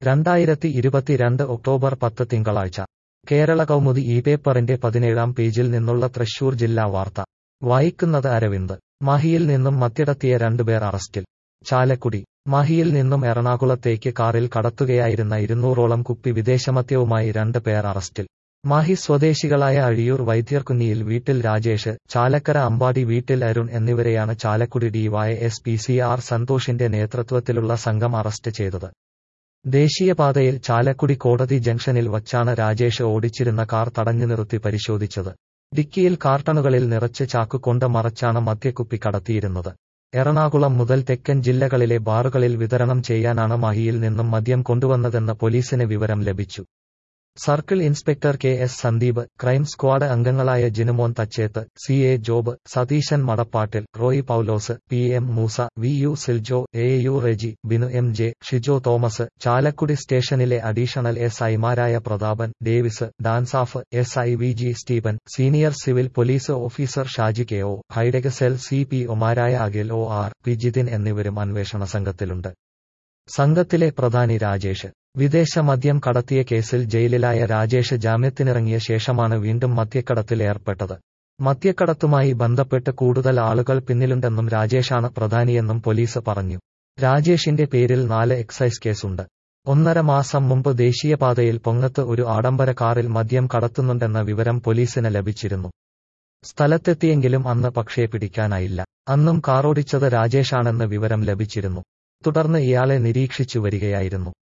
രണ്ടായിരത്തി ഇരുപത്തിരണ്ട് ഒക്ടോബർ പത്ത് തിങ്കളാഴ്ച കേരള കൗമുദി ഈ പേപ്പറിന്റെ പതിനേഴാം പേജിൽ നിന്നുള്ള തൃശൂർ ജില്ലാ വാർത്ത വായിക്കുന്നത് അരവിന്ദ് മാഹിയിൽ നിന്നും മദ്യടത്തിയ രണ്ടുപേർ അറസ്റ്റിൽ ചാലക്കുടി മാഹിയിൽ നിന്നും എറണാകുളത്തേക്ക് കാറിൽ കടത്തുകയായിരുന്ന ഇരുന്നൂറോളം കുപ്പി വിദേശമദ്യവുമായി രണ്ട് പേർ അറസ്റ്റിൽ മാഹി സ്വദേശികളായ അഴിയൂർ വൈദ്യർകുന്നിയിൽ വീട്ടിൽ രാജേഷ് ചാലക്കര അമ്പാടി വീട്ടിൽ അരുൺ എന്നിവരെയാണ് Chalakudy D Y S P C R സന്തോഷിന്റെ നേതൃത്വത്തിലുള്ള സംഘം അറസ്റ്റ് ചെയ്തത് ദേശീയപാതയിൽ ചാലക്കുടി കോടതി ജംഗ്ഷനിൽ വച്ചാണ് രാജേഷ് ഓടിച്ചിരുന്ന കാർ തടഞ്ഞു നിർത്തി പരിശോധിച്ചത് ഡിക്കിയിൽ കാർട്ടണുകളിൽ നിറച്ച് ചാക്കുകൊണ്ട് മറച്ചാണ് മദ്യക്കുപ്പി കടത്തിയിരുന്നത് എറണാകുളം മുതൽ തെക്കൻ ജില്ലകളിലെ ബാറുകളിൽ വിതരണം ചെയ്യാനാണ് മാഹിയിൽ നിന്നും മദ്യം കൊണ്ടുവന്നതെന്ന് പോലീസിന് വിവരം ലഭിച്ചു circle inspector K S Sandeep crime squad അംഗങ്ങളായ Jinumon Thachethu C A Job Satheesan Madappattil Roy Paulose P M Moosa V U Siljo A U Reji Binu M J Shijo Thomas Chalakudy സ്റ്റേഷനിലെ അഡീഷണൽ എസ് ഐമാരായ Prathapan Davis DANSAF S I V G Steven senior civil police officer Shaji K O ഹൈഡക cell C P ഒമാരായ Akhil O R P Jithin എന്നിവരും അന്വേഷണ സംഘത്തിലുണ്ട് സംഘത്തിലെ പ്രധാനി രാജേഷ് വിദേശ മദ്യം കടത്തിയ കേസിൽ ജയിലിലായ രാജേഷ് ജാമ്യത്തിനിറങ്ങിയ ശേഷമാണ് വീണ്ടും മദ്യക്കടത്തിൽ ഏർപ്പെട്ടത് മദ്യക്കടത്തുമായി ബന്ധപ്പെട്ട് കൂടുതൽ ആളുകൾ പിന്നിലുണ്ടെന്നും രാജേഷാണ് പ്രധാനിയെന്നും പോലീസ് പറഞ്ഞു രാജേഷിന്റെ പേരിൽ നാല് എക്സൈസ് കേസുണ്ട് ഒന്നര മാസം മുമ്പ് ദേശീയപാതയിൽ പൊങ്ങത്ത് ഒരു ആഡംബര കാറിൽ മദ്യം കടത്തുന്നുണ്ടെന്ന വിവരം പോലീസിന് ലഭിച്ചിരുന്നു സ്ഥലത്തെത്തിയെങ്കിലും അന്ന് പക്ഷേ പിടിക്കാനായില്ല അന്നും കാറോടിച്ചത് രാജേഷാണെന്ന് വിവരം ലഭിച്ചിരുന്നു തുടർന്ന് ഇയാളെ നിരീക്ഷിച്ചു വരികയായിരുന്നു